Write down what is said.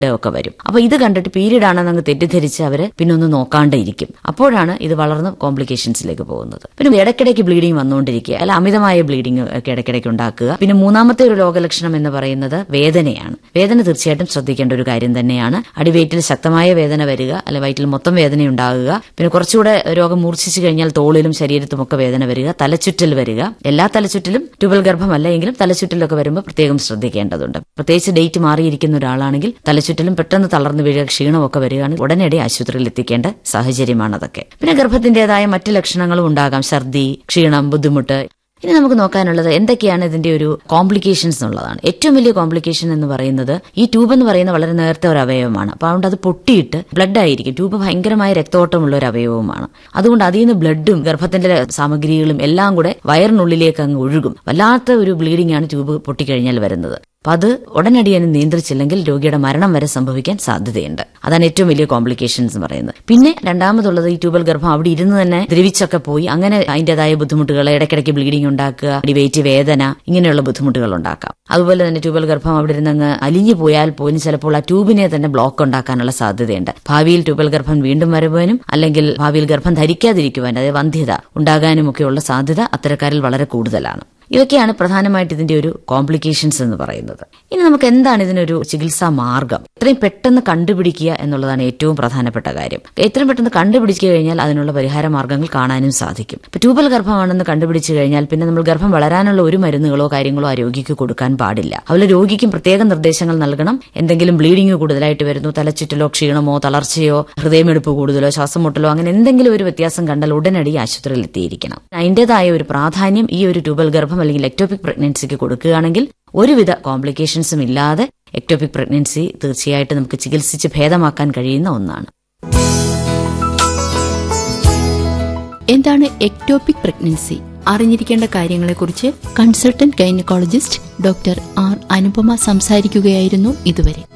ഒക്കെ വരും അപ്പൊ ഇത് കണ്ടിട്ട് പീരീഡ് ആണെന്ന് അങ്ങ് തെറ്റിദ്ധരിച്ച് അവര് പിന്നെ ഒന്ന് നോക്കാണ്ട് ഇരിക്കും അപ്പോഴാണ് ഇത് വളർന്ന് കോംപ്ലിക്കേഷൻസിലേക്ക് പോകുന്നത് പിന്നെ ഇടയ്ക്കിടയ്ക്ക് ബ്ലീഡിങ് വന്നുകൊണ്ടിരിക്കുക അല്ല അമിതമായ ബ്ലീഡിങ് ഒക്കെ ഇടയ്ക്കിടയ്ക്ക് ഉണ്ടാക്കുക പിന്നെ മൂന്നാമത്തെ ഒരു രോഗലക്ഷണം എന്ന് പറയുന്നത് വേദനയാണ് വേദന തീർച്ചയായിട്ടും ശ്രദ്ധിക്കേണ്ട ഒരു കാര്യം തന്നെയാണ് അടിവയറ്റിൽ ശക്തമായ വേദന വരിക അല്ല വയറ്റിൽ മൊത്തം വേദന ഉണ്ടാകുക പിന്നെ കുറച്ചുകൂടെ രോഗം മൂർച്ഛിച്ചു കഴിഞ്ഞാൽ തോളിലും ശരീരത്തുമൊക്കെ വേദന വരിക തലച്ചുറ്റൽ വരിക എല്ലാ തലച്ചുറ്റിലും ട്യൂബൽ ഗർഭമല്ല എങ്കിലും തലച്ചുറ്റലൊക്കെ വരുമ്പോൾ പ്രത്യേകം ശ്രദ്ധിക്കേണ്ടതുണ്ട് പ്രത്യേകിച്ച് ഡേറ്റ് മാറിയിരിക്കുന്ന ഒരാളാണെങ്കിൽ തലച്ചുറ്റലും പെട്ടെന്ന് തളർന്നു വീഴുക ക്ഷീണമൊക്കെ വരികയാണെങ്കിൽ ഉടനടി ആശുപത്രിയിൽ എത്തിക്കേണ്ട സാഹചര്യമാണ് അതൊക്കെ പിന്നെ ഗർഭത്തിന്റേതായ മറ്റ് ലക്ഷണങ്ങളും ഉണ്ടാകാം ഛർദി ക്ഷീണം ബുദ്ധിമുട്ട് ഇനി നമുക്ക് നോക്കാനുള്ളത് എന്തൊക്കെയാണ് ഇതിന്റെ ഒരു കോംപ്ലിക്കേഷൻസ് എന്നുള്ളതാണ് ഏറ്റവും വലിയ കോംപ്ലിക്കേഷൻ എന്ന് പറയുന്നത് ഈ ട്യൂബ് എന്ന് പറയുന്ന വളരെ നേരത്തെ ഒരു അവയവമാണ് അപ്പൊ അതുകൊണ്ട് അത് പൊട്ടിയിട്ട് ബ്ലഡ് ആയിരിക്കും ട്യൂബ് ഭയങ്കരമായ രക്തോട്ടമുള്ള ഒരു അവയവമാണ് അതുകൊണ്ട് അതിൽ നിന്ന് ബ്ലഡും ഗർഭത്തിന്റെ സാമഗ്രികളും എല്ലാം കൂടെ വയറിനുള്ളിലേക്ക് അങ്ങ് ഒഴുകും വല്ലാത്ത ഒരു ബ്ലീഡിംഗ് ആണ് ട്യൂബ് പൊട്ടിക്കഴിഞ്ഞാൽ വരുന്നത് അപ്പൊ അത് ഉടനടി അതിനെ നിയന്ത്രിച്ചില്ലെങ്കിൽ രോഗിയുടെ മരണം വരെ സംഭവിക്കാൻ സാധ്യതയുണ്ട് അതാണ് ഏറ്റവും വലിയ കോംപ്ലിക്കേഷൻസ് എന്ന് പറയുന്നത് പിന്നെ രണ്ടാമതുള്ളത് ഈ ട്യൂബൽ ഗർഭം അവിടെ ഇരുന്ന് തന്നെ ദ്രവിച്ചൊക്കെ പോയി അങ്ങനെ അതിന്റേതായ ബുദ്ധിമുട്ടുകൾ ഇടയ്ക്കിടയ്ക്ക് ബ്ലീഡിംഗ് ഉണ്ടാക്കുക അടിവയറ്റ് വേദന ഇങ്ങനെയുള്ള ബുദ്ധിമുട്ടുകൾ ഉണ്ടാക്കാം അതുപോലെ തന്നെ ട്യൂബൽ ഗർഭം അവിടെ ഇരുന്ന് അങ്ങ് അലിഞ്ഞു പോയാൽ പോലും ചിലപ്പോൾ ആ ട്യൂബിനെ തന്നെ ബ്ലോക്ക് ഉണ്ടാക്കാനുള്ള സാധ്യതയുണ്ട് ഭാവിയിൽ ട്യൂബൽ ഗർഭം വീണ്ടും വരുവാനും അല്ലെങ്കിൽ ഭാവിയിൽ ഗർഭം ധരിക്കാതിരിക്കുവാൻ അതായത് വന്ധ്യത ഉണ്ടാകാനും ഒക്കെയുള്ള സാധ്യത അത്തരക്കാരിൽ വളരെ കൂടുതലാണ് ഇതൊക്കെയാണ് പ്രധാനമായിട്ട് ഇതിന്റെ ഒരു കോംപ്ലിക്കേഷൻസ് എന്ന് പറയുന്നത് ഇനി നമുക്ക് എന്താണ് ഇതിനൊരു ചികിത്സാ മാർഗം എത്രയും പെട്ടെന്ന് കണ്ടുപിടിക്കുക എന്നുള്ളതാണ് ഏറ്റവും പ്രധാനപ്പെട്ട കാര്യം എത്രയും പെട്ടെന്ന് കണ്ടുപിടിച്ചു കഴിഞ്ഞാൽ അതിനുള്ള പരിഹാര മാർഗ്ഗങ്ങൾ കാണാനും സാധിക്കും ഇപ്പൊ ട്യൂബൽ ഗർഭമാണെന്ന് കണ്ടുപിടിച്ചു കഴിഞ്ഞാൽ പിന്നെ നമ്മൾ ഗർഭം വളരാനുള്ള ഒരു മരുന്നുകളോ കാര്യങ്ങളോ ആ രോഗിക്ക് കൊടുക്കാൻ പാടില്ല അതുപോലെ രോഗിക്കും പ്രത്യേക നിർദ്ദേശങ്ങൾ നൽകണം എന്തെങ്കിലും ബ്ലീഡിംഗ് കൂടുതലായിട്ട് വരുന്നു തലച്ചുറ്റലോ ക്ഷീണമോ തളർച്ചയോ ഹൃദയമെടുപ്പ് കൂടുതലോ ശ്വാസം മുട്ടലോ അങ്ങനെ എന്തെങ്കിലും ഒരു വ്യത്യാസം കണ്ടാൽ ഉടനടി ആശുപത്രിയിൽ എത്തിയിരിക്കണം അതിന്റേതായ ഒരു പ്രാധാന്യം ഈ ഒരു ട്യൂബൽ ഗർഭം അല്ലെങ്കിൽ എക്ടോപിക് പ്രഗ്നൻസിക്ക് കൊടുക്കുകയാണെങ്കിൽ ഒരുവിധ കോംപ്ലിക്കേഷൻസും ഇല്ലാതെ എക്ടോപിക് പ്രഗ്നൻസി തീർച്ചയായിട്ടും നമുക്ക് ചികിത്സിച്ച് ഭേദമാക്കാൻ കഴിയുന്ന ഒന്നാണ് എന്താണ് എക്ടോപിക് പ്രഗ്നൻസി അറിഞ്ഞിരിക്കേണ്ട കാര്യങ്ങളെക്കുറിച്ച് consultant gynaecologist doctor R Anupama സംസാരിക്കുകയായിരുന്നു ഇതുവരെ